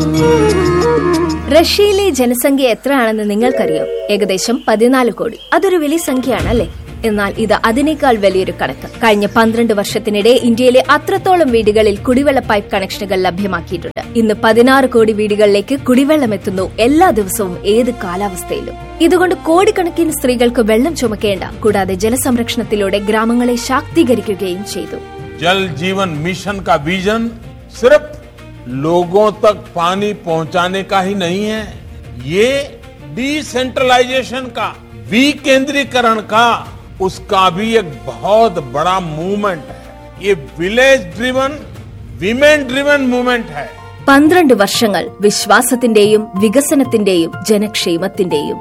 റഷ്യയിലെ ജനസംഖ്യ എത്രയാണെന്ന് നിങ്ങൾക്കറിയോ ഏകദേശം പതിനാല് കോടി അതൊരു വലിയ സംഖ്യയാണ് അല്ലേ എന്നാൽ ഇത് അതിനേക്കാൾ വലിയൊരു കണക്ക് കഴിഞ്ഞ പന്ത്രണ്ട് വർഷത്തിനിടെ ഇന്ത്യയിലെ അത്രത്തോളം വീടുകളിൽ കുടിവെള്ള പൈപ്പ് കണക്ഷനുകൾ ലഭ്യമാക്കിയിട്ടുണ്ട് ഇന്ന് പതിനാറ് കോടി വീടുകളിലേക്ക് കുടിവെള്ളം എത്തുന്നു എല്ലാ ദിവസവും ഏത് കാലാവസ്ഥയിലും ഇതുകൊണ്ട് കോടിക്കണക്കിന് സ്ത്രീകൾക്ക് വെള്ളം ചുമക്കേണ്ട കൂടാതെ ജലസംരക്ഷണത്തിലൂടെ ഗ്രാമങ്ങളെ ശാക്തീകരിക്കുകയും ചെയ്തു जल जीवन मिशन का विजन सिर्फ लोगों तक पानी पहुंचाने का ही नहीं है ये डिसेंट्रलाइजेशन का विकेंद्रीकरण का उसका भी एक बहुत बड़ा मूवमेंट है ये village driven women driven movement है പന്ത്രണ്ട് വർഷങ്ങൾ വിശ്വാസത്തിന്റെയും വികസനത്തിന്റെയും ജനക്ഷേമത്തിന്റെയും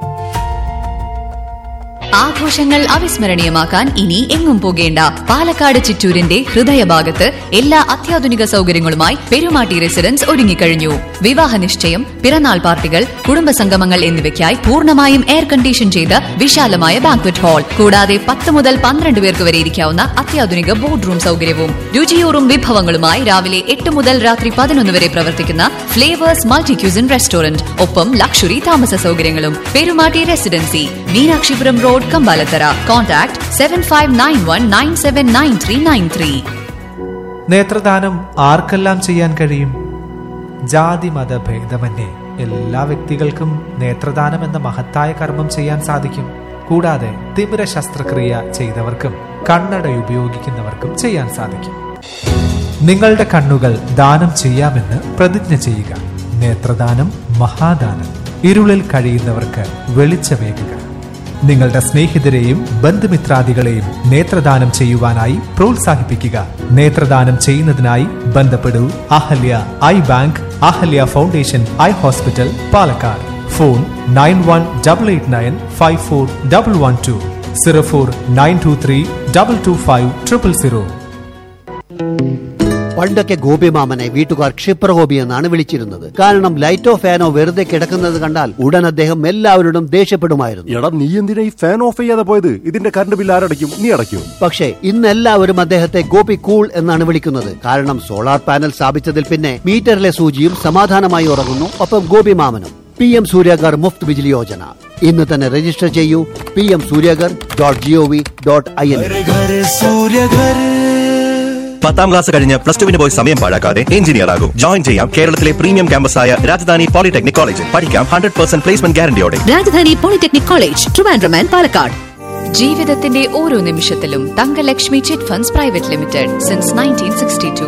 ആഘോഷങ്ങൾ അവിസ്മരണീയമാക്കാൻ ഇനി എങ്ങും പോകേണ്ട പാലക്കാട് ചിറ്റൂരിന്റെ ഹൃദയഭാഗത്ത് എല്ലാ അത്യാധുനിക സൗകര്യങ്ങളുമായി പെരുമാട്ടി റെസിഡൻസ് ഒരുങ്ങിക്കഴിഞ്ഞു വിവാഹ നിശ്ചയം പിറന്നാൾ പാർട്ടികൾ കുടുംബസംഗമങ്ങൾ എന്നിവയ്ക്കായി പൂർണ്ണമായും എയർ കണ്ടീഷൻ ചെയ്ത വിശാലമായ ബാങ്ക്വറ്റ് ഹാൾ കൂടാതെ പത്ത് മുതൽ പന്ത്രണ്ട് പേർക്ക് വരെ ഇരിക്കാവുന്ന അത്യാധുനിക ബോർഡ് റൂം സൗകര്യവും രുചിയൂറും വിഭവങ്ങളുമായി രാവിലെ എട്ട് മുതൽ രാത്രി പതിനൊന്ന് വരെ പ്രവർത്തിക്കുന്ന ഫ്ലേവേഴ്സ് മൾട്ടി ക്യൂസിൻ റെസ്റ്റോറന്റ് ഒപ്പം ലക്ഷറി താമസ സൗകര്യങ്ങളും Perumatty residency Meenakshipuram road Kambalathara contact seven five nine one nine seven nine three nine three നേത്രദാനം ആർക്കെല്ലാം ചെയ്യാൻ കഴിയും ജാതി മത ഭേദമന്യേ എല്ലാ വ്യക്തികൾക്കും നേത്രദാനം എന്ന മഹത്തായ കർമ്മം ചെയ്യാൻ സാധിക്കും കൂടാതെ തിമിര ശസ്ത്രക്രിയ ചെയ്തവർക്കും കണ്ണട ഉപയോഗിക്കുന്നവർക്കും ചെയ്യാൻ സാധിക്കും നിങ്ങളുടെ കണ്ണുകൾ ദാനം ചെയ്യാമെന്ന് പ്രതിജ്ഞ ചെയ്യുക നേത്രദാനം മഹാദാനം ഇരുളിൽ കഴിയുന്നവർക്ക് വെളിച്ചമേകുക നിങ്ങളുടെ സ്നേഹിതരെയും ബന്ധുമിത്രാദികളെയും നേത്രദാനം ചെയ്യുവാനായി പ്രോത്സാഹിപ്പിക്കുക നേത്രദാനം ചെയ്യുന്നതിനായി ബന്ധപ്പെടൂ Ahalya eye bank Ahalya foundation eye hospital Palakkad phone nine one double eight nine five four double one two zero four nine two three double two five triple zero പണ്ടൊക്കെ ഗോപിമാമനെ വീട്ടുകാർ ക്ഷിപ്രഗോപി എന്നാണ് വിളിച്ചിരുന്നത് കാരണം ലൈറ്റോ ഫാനോ വെറുതെ കിടക്കുന്നത് കണ്ടാൽ ഉടൻ അദ്ദേഹം എല്ലാവരോടും ദേഷ്യപ്പെടുമായിരുന്നു എടാ നീ എന്തിനാ ഈ ഫാൻ ഓഫ് ചെയ്യാതെ പോയത് ഇതിന്റെ കറണ്ട് ബില്ല് ആരടയ്ക്കും നീ അടയ്ക്കും പക്ഷേ ഇന്ന് എല്ലാവരും അദ്ദേഹത്തെ ഗോപി കൂൾ എന്നാണ് വിളിക്കുന്നത് കാരണം സോളാർ പാനൽ സ്ഥാപിച്ചതിൽ പിന്നെ മീറ്ററിലെ സൂചിയും സമാധാനമായി ഉറങ്ങുന്നു ഒപ്പം ഗോപിമാമനും പി എം സൂര്യാഗർ മുഫ്ത് ബിജിലി യോജന ഇന്ന് തന്നെ രജിസ്റ്റർ ചെയ്യൂ P M Suryaghar dot G O V dot I N പത്താം ക്ലാസ് കഴിഞ്ഞ് പ്ലസ് ടുവിന് പോയി സമയം പാഴാക്കാതെ എഞ്ചിനീയർ ആകും ജോയിൻ ചെയ്യാം കേരളത്തിലെ പ്രീമിയം ക്യാമ്പസായ രാജധാനി പോളിടെക്നിക് കോളേജിൽ പഠിക്കാം ഹൺഡ്രഡ് പെർസെന്റ് പ്ലേസ്മെന്റ് ഗ്യാരണ്ടിയോടെ Rajdhani polytechnic college Trivandrum and Palakkad ജീവിതത്തിന്റെ ഓരോ നിമിഷത്തിലും Thankalakshmi chit funds private limited since nineteen sixty two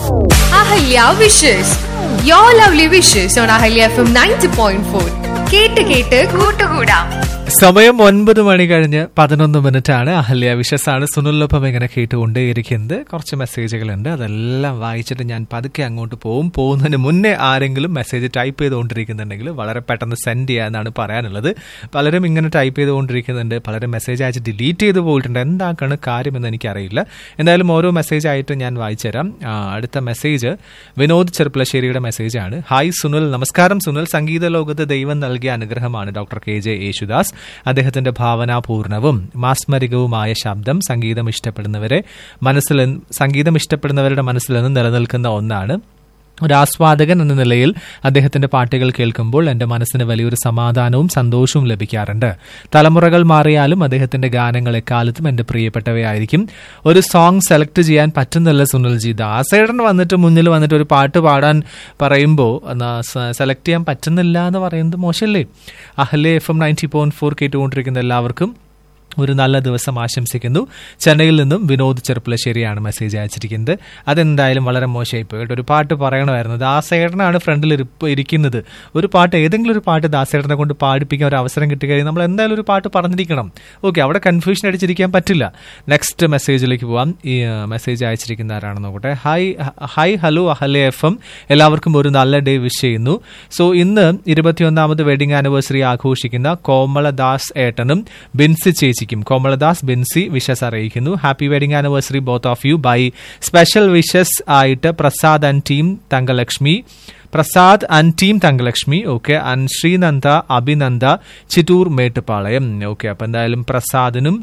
Ahalya wishes yo lovely wishes on Ahalya F M ninety point four കേട്ട് കേട്ട് കൂട്ടുകൂടാം സമയം ഒൻപത് മണി കഴിഞ്ഞ് പതിനൊന്ന് മിനിറ്റ് ആണ് അഹല്യ വിശസാണ് സുനിലൊപ്പം ഇങ്ങനെ കേട്ടുകൊണ്ടേയിരിക്കുന്നത് കുറച്ച് മെസ്സേജുകളുണ്ട് അതെല്ലാം വായിച്ചിട്ട് ഞാൻ പതുക്കെ അങ്ങോട്ട് പോകും പോകുന്നതിന് മുന്നേ ആരെങ്കിലും മെസ്സേജ് ടൈപ്പ് ചെയ്തുകൊണ്ടിരിക്കുന്നുണ്ടെങ്കിൽ വളരെ പെട്ടെന്ന് സെൻഡ് ചെയ്യാന്നാണ് പറയാനുള്ളത് പലരും ഇങ്ങനെ ടൈപ്പ് ചെയ്തുകൊണ്ടിരിക്കുന്നുണ്ട് പലരും മെസ്സേജ് അയച്ച് ഡിലീറ്റ് ചെയ്ത് പോയിട്ടുണ്ട് എന്താക്കാണ് കാര്യമെന്ന് എനിക്കറിയില്ല എന്തായാലും ഓരോ മെസ്സേജ് ആയിട്ട് ഞാൻ വായിച്ചുതരാം ആ, അടുത്ത മെസ്സേജ് വിനോദ് ചെറുപ്പളശ്ശേരിയുടെ മെസ്സേജാണ് ഹായ് സുനിൽ നമസ്കാരം സുനിൽ സംഗീത ലോകത്ത് ദൈവം നൽകിയ അനുഗ്രഹമാണ് ഡോക്ടർ കെ ജെ യേശുദാസ് അദ്ദേഹത്തിന്റെ ഭാവനാപൂർണവും മാസ്മരികവുമായ ശബ്ദം സംഗീതം ഇഷ്ടപ്പെടുന്നവരെ മനസ്സിൽ സംഗീതം ഇഷ്ടപ്പെടുന്നവരുടെ മനസ്സിൽ നിന്ന് നിലനിൽക്കുന്ന ഒന്നാണ് ഒരു ആസ്വാദകൻ എന്ന നിലയിൽ അദ്ദേഹത്തിന്റെ പാട്ടുകൾ കേൾക്കുമ്പോൾ എൻ്റെ മനസ്സിന് വലിയൊരു സമാധാനവും സന്തോഷവും ലഭിക്കാറുണ്ട് തലമുറകൾ മാറിയാലും അദ്ദേഹത്തിന്റെ ഗാനങ്ങൾ എക്കാലത്തും എൻ്റെ പ്രിയപ്പെട്ടവയായിരിക്കും ഒരു സോങ് സെലക്ട് ചെയ്യാൻ പറ്റുന്നില്ല സുനിൽജി ദാസേടൻ വന്നിട്ട് മുന്നിൽ വന്നിട്ട് ഒരു പാട്ട് പാടാൻ പറയുമ്പോൾ സെലക്ട് ചെയ്യാൻ പറ്റുന്നില്ല എന്ന് പറയുന്നത് മോശമല്ലേ Ahalya F M ninety point four കേട്ടുകൊണ്ടിരിക്കുന്ന എല്ലാവർക്കും ഒരു നല്ല ദിവസം ആശംസിക്കുന്നു ചെന്നൈയിൽ നിന്നും വിനോദ് ചെറുപ്പളശ്ശേരിയാണ് മെസ്സേജ് അയച്ചിരിക്കുന്നത് അതെന്തായാലും വളരെ മോശമായി പോയി കേട്ടോ ഒരു പാട്ട് പറയണമായിരുന്നു ദാസേട്ടനാണ് ഫ്രണ്ടിൽ ഇരിപ്പ് ഇരിക്കുന്നത് ഒരു പാട്ട് ഏതെങ്കിലും ഒരു പാട്ട് ദാസേട്ടനെ കൊണ്ട് പാടിപ്പിക്കാൻ ഒരു അവസരം കിട്ടിക്കഴിഞ്ഞാൽ നമ്മൾ എന്തായാലും ഒരു പാട്ട് പറഞ്ഞിരിക്കണം ഓക്കെ അവിടെ കൺഫ്യൂഷൻ അടിച്ചിരിക്കാൻ പറ്റില്ല നെക്സ്റ്റ് മെസ്സേജിലേക്ക് പോവാം ഈ മെസ്സേജ് അയച്ചിരിക്കുന്ന ആരാണെന്ന് നോക്കട്ടെ hi hi hello Ahalya F M എല്ലാവർക്കും ഒരു നല്ല ഡേ വിഷ് ചെയ്യുന്നു സോ ഇന്ന് ഇരുപത്തിയൊന്നാമത് വെഡിങ് ആനിവേഴ്സറി ആഘോഷിക്കുന്ന കോമളദാസ് ഏട്ടനും ബിൻസി ചേച്ചിക്കും കോമളദാസ് ബിൻസി വിഷസ് അറിയിക്കുന്നു happy wedding anniversary both of you by special wishes ആയിട്ട് Prasad and team Thankalakshmi Prasad and team Thankalakshmi okay and Sreenanda Abhinanda Chittur Mettupalayam okay അപ്പൊ എന്തായാലും പ്രസാദിനും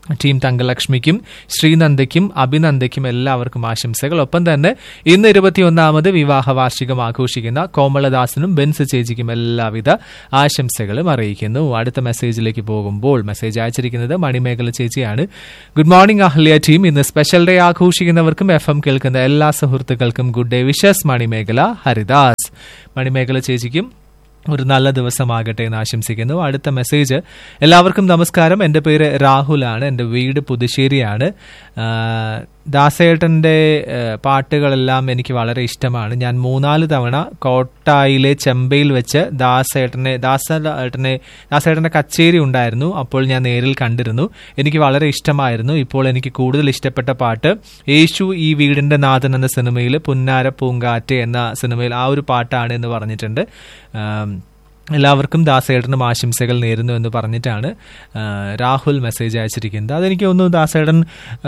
ടീം തങ്കലക്ഷ്മിക്കും ശ്രീനന്ദയ്ക്കും അഭിനന്ദയ്ക്കും എല്ലാവർക്കും ആശംസകൾ ഒപ്പം തന്നെ ഇന്ന് ഇരുപത്തിയൊന്നാമത് വിവാഹ വാർഷികം ആഘോഷിക്കുന്ന കോമളദാസിനും ബെൻസ് ചേച്ചിക്കും എല്ലാവിധ ആശംസകളും അറിയിക്കുന്നു അടുത്ത മെസ്സേജിലേക്ക് പോകുമ്പോൾ മെസ്സേജ് അയച്ചിരിക്കുന്നത് മണിമേഖല ചേച്ചിയാണ് ഗുഡ് മോർണിംഗ് അഹ്ലിയ ടീം ഇന്ന് സ്പെഷ്യൽ ഡേ ആഘോഷിക്കുന്നവർക്കും എഫ് എം കേൾക്കുന്ന എല്ലാ സുഹൃത്തുക്കൾക്കും good day wishes Manimekhala Haridas Manimekhala ചേച്ചിക്കും ഒരു നല്ല ദിവസമാകട്ടെ എന്ന് ആശംസിക്കുന്നു അടുത്ത മെസ്സേജ് എല്ലാവർക്കും നമസ്കാരം എൻ്റെ പേര് രാഹുലാണ് എൻ്റെ വീട് പുതുശ്ശേരിയാണ് ആ, ദാസേട്ടൻ്റെ ആ, പാട്ടുകളെല്ലാം എനിക്ക് വളരെ ഇഷ്ടമാണ് ഞാൻ മൂന്നാല് തവണ കോട്ടായിലെ ചെമ്പയിൽ വെച്ച് ദാസേട്ടനെ ദാസേട്ടനെ ദാസേട്ടൻ്റെ കച്ചേരി ഉണ്ടായിരുന്നു അപ്പോൾ ഞാൻ നേരിൽ കണ്ടിരുന്നു എനിക്ക് വളരെ ഇഷ്ടമായിരുന്നു ഇപ്പോൾ എനിക്ക് കൂടുതൽ ഇഷ്ടപ്പെട്ട പാട്ട് യേശു ഈ വീടിൻ്റെ നാഥൻ എന്ന സിനിമയിൽ പുന്നാര പൂങ്കാറ്റ് എന്ന സിനിമയിൽ ആ ഒരു പാട്ടാണ് എന്ന് പറഞ്ഞിട്ടുണ്ട് ആം, എല്ലാവർക്കും ദാസേട്ടനും ആശംസകൾ നേരുന്നു എന്ന് പറഞ്ഞിട്ടാണ് ആ, രാഹുൽ മെസ്സേജ് അയച്ചിരിക്കുന്നത് അതെനിക്ക് തോന്നുന്നു ദാസേട്ടൻ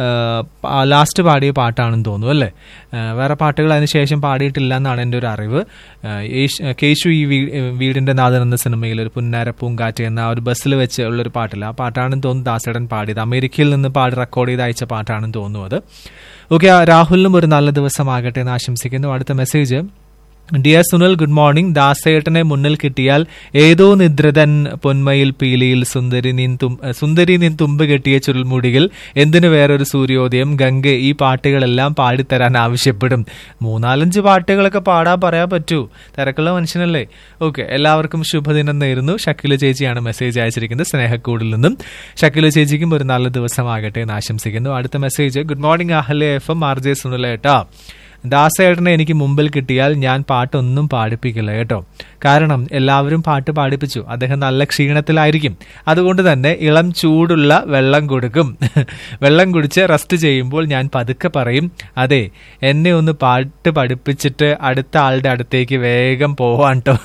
ലാസ്റ്റ് പാടിയ പാട്ടാണെന്ന് തോന്നുന്നു അല്ലേ ആ, വേറെ പാട്ടുകൾ അതിന് ശേഷം പാടിയിട്ടില്ല എന്നാണ് എൻ്റെ ഒരു അറിവ് ആ, യേശ്- കേശു ഈ വീ- വീടിൻ്റെ നാഥൻ എന്ന സിനിമയിൽ ഒരു പുന്നാര പൂങ്കാറ്റ് എന്ന ആ ഒരു ബസ്സിൽ വെച്ച് ഉള്ളൊരു പാട്ടില്ല ആ പാട്ടാണെന്ന് തോന്നുന്നു ദാസേട്ടൻ പാടിയത് അമേരിക്കയിൽ നിന്ന് പാടി റെക്കോർഡ് ചെയ്ത് അയച്ച പാട്ടാണെന്ന് തോന്നുന്നു അത് ഓക്കെ രാഹുലിനും ഒരു നല്ല ദിവസമാകട്ടെ എന്ന് ആശംസിക്കുന്നു അടുത്ത message dear Sunil good morning ദാസേട്ടനെ മുന്നിൽ കിട്ടിയാൽ ഏതോ നിദ്രതൻ പൊന്മയിൽ പീലിയിൽ സുന്ദരി നിൻ തും സുന്ദരി നിൻ തുമ്പ് കെട്ടിയ ചുരുൾമുടികൾ എന്തിനു വേറൊരു സൂര്യോദയം ഗംഗ ഈ പാട്ടുകളെല്ലാം പാടിത്തരാൻ ആവശ്യപ്പെടും മൂന്നാലഞ്ച് പാട്ടുകളൊക്കെ പാടാൻ പറയാൻ പറ്റൂ തിരക്കുള്ള മനുഷ്യനല്ലേ ഓക്കെ എല്ലാവർക്കും ശുഭദിനം നേരുന്നു ഷക്കില ചേച്ചിയാണ് മെസ്സേജ് അയച്ചിരിക്കുന്നത് സ്നേഹക്കൂടിൽ നിന്നും ഷക്കില ചേച്ചിക്കും ഒരു നല്ല ദിവസമാകട്ടെ എന്ന് ആശംസിക്കുന്നു അടുത്ത message good morning Ahalya F M R J സുനിലേട്ടാ ദാസേട്ടനെ എനിക്ക് മുമ്പിൽ കിട്ടിയാൽ ഞാൻ പാട്ടൊന്നും പാടിപ്പിക്കില്ല കേട്ടോ കാരണം എല്ലാവരും പാട്ട് പാടിപ്പിച്ചു അദ്ദേഹം നല്ല ക്ഷീണത്തിലായിരിക്കും അതുകൊണ്ട് തന്നെ ഇളം ചൂടുള്ള വെള്ളം കൊടുക്കും വെള്ളം കുടിച്ച് റെസ്റ്റ് ചെയ്യുമ്പോൾ ഞാൻ പതുക്കെ പറയും അതെ എന്നെ ഒന്ന് പാട്ട് പഠിപ്പിച്ചിട്ട് അടുത്ത ആളുടെ അടുത്തേക്ക് വേഗം പോവാൻ കേട്ടോ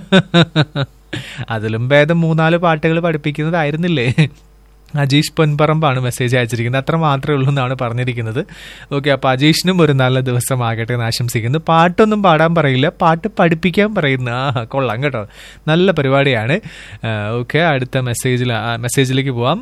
അതിലും ഭേദം മൂന്നാല് പാട്ടുകൾ പഠിപ്പിക്കുന്നതായിരുന്നില്ലേ അജീഷ് പൊൻപറമ്പാണ് മെസ്സേജ് അയച്ചിരിക്കുന്നത് അത്ര മാത്രമേ ഉള്ളൂ എന്നാണ് പറഞ്ഞിരിക്കുന്നത് ഓക്കെ അപ്പോൾ അജീഷിനും ഒരു നല്ല ദിവസമാകട്ടെ എന്ന് ആശംസിക്കുന്നു പാട്ടൊന്നും പാടാൻ പറയില്ല പാട്ട് പഠിപ്പിക്കാൻ പറയുന്നു ആ കൊള്ളാം കേട്ടോ നല്ല പരിപാടിയാണ് ഓക്കെ അടുത്ത മെസ്സേജിൽ മെസ്സേജിലേക്ക് പോവാം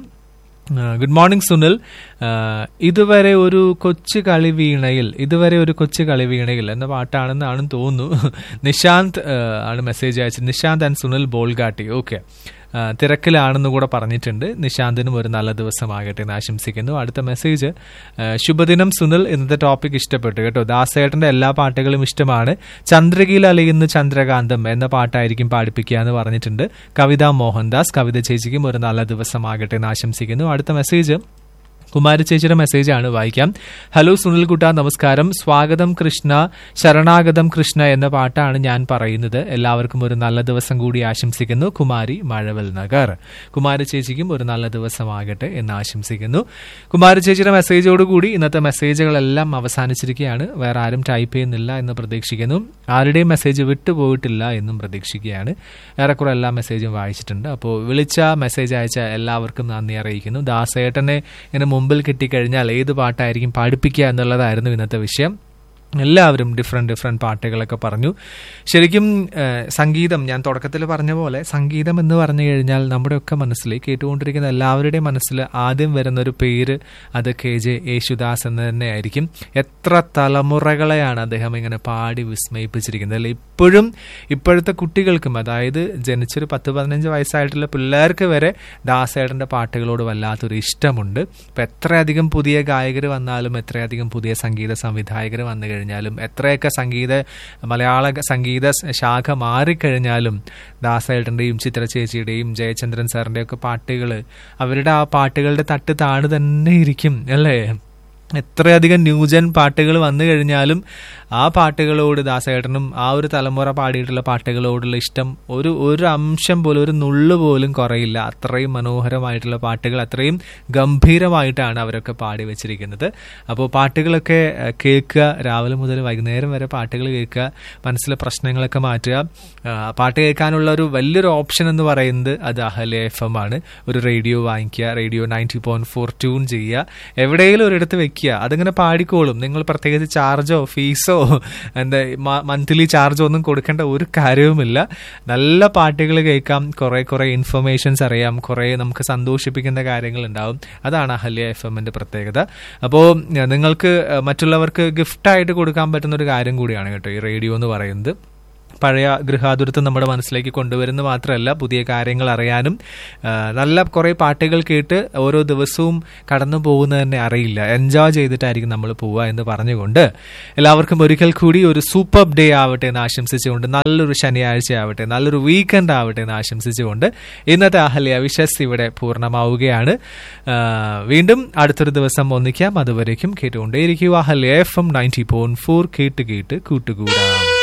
ഗുഡ് മോർണിംഗ് സുനിൽ ആ, ഇതുവരെ ഒരു കൊച്ചു കളി വീണയിൽ ഇതുവരെ ഒരു കൊച്ചു കളി വീണയിൽ എന്ന പാട്ടാണെന്നാണ് തോന്നുന്നു നിശാന്ത് ആ, ആണ് മെസ്സേജ് അയച്ചത് നിശാന്ത് ആൻഡ് സുനിൽ ബോൾഗാട്ടി ഓക്കെ തിരക്കിലാണെന്ന് കൂടെ പറഞ്ഞിട്ടുണ്ട് നിശാന്തിനും ഒരു നല്ല ദിവസമാകട്ടെ എന്ന് ആശംസിക്കുന്നു അടുത്ത മെസ്സേജ് ആ, ശുഭദിനം സുനിൽ ഇന്നത്തെ ടോപ്പിക് ഇഷ്ടപ്പെട്ടു കേട്ടോ ദാസേട്ടന്റെ എല്ലാ പാട്ടുകളും ഇഷ്ടമാണ് ചന്ദ്രകീൽ അലയുന്ന ചന്ദ്രകാന്തം എന്ന പാട്ടായിരിക്കും പാടിപ്പിക്കുക എന്ന് പറഞ്ഞിട്ടുണ്ട് കവിത മോഹൻദാസ് കവിത ചേച്ചിക്കും ഒരു നല്ല ദിവസമാകട്ടെ എന്ന് ആശംസിക്കുന്നു അടുത്ത മെസ്സേജ് കുമാരി ചേച്ചിയുടെ മെസ്സേജാണ് വായിക്കാം ഹലോ സുനിൽ കുട്ട നമസ്കാരം സ്വാഗതം കൃഷ്ണ ശരണാഗതം കൃഷ്ണ എന്ന പാട്ടാണ് ഞാൻ പറയുന്നത് എല്ലാവർക്കും ഒരു നല്ല ദിവസം കൂടി ആശംസിക്കുന്നു കുമാരി മഴവൽ നഗർ കുമാരി ചേച്ചിക്കും ഒരു നല്ല ദിവസമാകട്ടെ എന്ന് ആശംസിക്കുന്നു കുമാരി ചേച്ചിയുടെ മെസ്സേജോടുകൂടി ഇന്നത്തെ മെസ്സേജുകളെല്ലാം അവസാനിച്ചിരിക്കുകയാണ് വേറെ ആരും ടൈപ്പ് ചെയ്യുന്നില്ല എന്ന് പ്രതീക്ഷിക്കുന്നു ആരുടെയും മെസ്സേജ് വിട്ടുപോയിട്ടില്ല എന്നും പ്രതീക്ഷിക്കുകയാണ് ഏറെക്കുറെ എല്ലാ മെസ്സേജും വായിച്ചിട്ടുണ്ട് അപ്പോൾ വിളിച്ച മെസ്സേജ് അയച്ച എല്ലാവർക്കും നന്ദി അറിയിക്കുന്നു ദാസേട്ടനെ ഇങ്ങനെ മുമ്പിൽ കിട്ടിക്കഴിഞ്ഞാൽ ഏത് പാട്ടായിരിക്കും പാടിപ്പിക്കുക എന്നുള്ളതായിരുന്നു ഇന്നത്തെ വിഷയം എല്ലാവരും ഡിഫറെൻറ്റ് ഡിഫറെൻറ്റ് പാട്ടുകളൊക്കെ പറഞ്ഞു ശരിക്കും ഏഹ്, സംഗീതം ഞാൻ തുടക്കത്തിൽ പറഞ്ഞ പോലെ സംഗീതം എന്ന് പറഞ്ഞു കഴിഞ്ഞാൽ നമ്മുടെയൊക്കെ മനസ്സിൽ കേട്ടുകൊണ്ടിരിക്കുന്ന എല്ലാവരുടെയും മനസ്സിൽ ആദ്യം വരുന്ന ഒരു പേര് അത് കെ ജെ യേശുദാസ് എന്ന് തന്നെ ആയിരിക്കും എത്ര തലമുറകളെയാണ് അദ്ദേഹം ഇങ്ങനെ പാടി വിസ്മയിപ്പിച്ചിരിക്കുന്നത് അല്ലെ ഇപ്പോഴും ഇപ്പോഴത്തെ കുട്ടികൾക്കും അതായത് ജനിച്ചൊരു പത്ത് പതിനഞ്ച് വയസ്സായിട്ടുള്ള പിള്ളേർക്ക് വരെ ദാസേട്ടൻ്റെ പാട്ടുകളോട് വല്ലാത്തൊരു ഇഷ്ടമുണ്ട് ഇപ്പം എത്രയധികം പുതിയ ഗായകർ വന്നാലും എത്രയധികം പുതിയ സംഗീത സംവിധായകർ വന്നു കഴിഞ്ഞാലും എത്രയൊക്കെ സംഗീത മലയാള ഗ- സംഗീത സ് ശാഖ മാറിക്കഴിഞ്ഞാലും ദാസേട്ടൻ്റെയും ചിത്ര ചേച്ചിയുടെയും ജയചന്ദ്രൻ സാറിൻ്റെയും ഒക്കെ പാട്ടുകൾ അവരുടെ ആ പാട്ടുകളുടെ തട്ട് താണ് തന്നെ ഇരിക്കും അല്ലേ എത്രയധികം ന്യൂജൻ പാട്ടുകൾ വന്നു കഴിഞ്ഞാലും ആ പാട്ടുകളോട് ദാസേട്ടനും ആ ഒരു തലമുറ പാടിയിട്ടുള്ള പാട്ടുകളോടുള്ള ഇഷ്ടം ഒരു ഒരു അംശം പോലും ഒരു നുള്ളു പോലും കുറയില്ല അത്രയും മനോഹരമായിട്ടുള്ള പാട്ടുകൾ അത്രയും ഗംഭീരമായിട്ടാണ് അവരൊക്കെ പാടി വെച്ചിരിക്കുന്നത് അപ്പോൾ പാട്ടുകളൊക്കെ ഏഹ്, കേൾക്കുക രാവിലെ മുതൽ വൈകുന്നേരം വരെ പാട്ടുകൾ കേൾക്കുക മനസ്സിലെ പ്രശ്നങ്ങളൊക്കെ മാറ്റുക ആ, പാട്ട് കേൾക്കാനുള്ള ഒരു വലിയൊരു ഓപ്ഷൻ എന്ന് പറയുന്നത് അത് അഹല്യ എഫ് എം ആണ് ഒരു റേഡിയോ വാങ്ങിക്കുക radio ninety point four tune ചെയ്യുക എവിടെയെങ്കിലും ഒരിടത്ത് വെക്കുക അതിങ്ങനെ പാടിക്കോളും നിങ്ങൾ പ്രത്യേകിച്ച് ചാർജോ ഫീസോ എന്താ മന്ത്ലി ചാർജ് ഒന്നും കൊടുക്കേണ്ട ഒരു കാര്യവുമില്ല നല്ല പാട്ടുകൾ കേൾക്കാം കുറെ കുറെ ഇൻഫർമേഷൻസ് അറിയാം കുറെ നമുക്ക് സന്തോഷിപ്പിക്കുന്ന കാര്യങ്ങൾ ഉണ്ടാവും അതാണ് അഹല്യ എഫ് എമ്മിന്റെ പ്രത്യേകത അപ്പോൾ നിങ്ങൾക്ക് മറ്റുള്ളവർക്ക് ഗിഫ്റ്റായിട്ട് കൊടുക്കാൻ പറ്റുന്ന ഒരു കാര്യം കൂടിയാണ് കേട്ടോ ഈ റേഡിയോ എന്ന് പറയുന്നത് പഴയ ഗൃഹാതുരത്വം നമ്മുടെ മനസ്സിലേക്ക് കൊണ്ടുവരുന്ന മാത്രമല്ല പുതിയ കാര്യങ്ങൾ അറിയാനും ആ, നല്ല കുറേ പാട്ടുകൾ കേട്ട് ഓരോ ദിവസവും കടന്നു പോകുന്നത് തന്നെ അറിയില്ല എൻജോയ് ചെയ്തിട്ടായിരിക്കും നമ്മൾ പോവുക എന്ന് പറഞ്ഞുകൊണ്ട് എല്ലാവർക്കും ഒരിക്കൽ കൂടി ഒരു സൂപ്പർ ഡേ ആവട്ടെ എന്ന് ആശംസിച്ചുകൊണ്ട് നല്ലൊരു ശനിയാഴ്ച ആവട്ടെ നല്ലൊരു വീക്കെൻഡ് ആവട്ടെ എന്ന് ആശംസിച്ചുകൊണ്ട് ഇന്നത്തെ അഹല്യ വിശസ് ഇവിടെ പൂർണ്ണമാവുകയാണ് ആ, വീണ്ടും അടുത്തൊരു ദിവസം ഒന്നിക്കാം അതുവരേക്കും കേട്ടുകൊണ്ടേയിരിക്കുക Ahalya F M ninety point four കേട്ട് കേട്ട് കൂട്ടുകൂടാം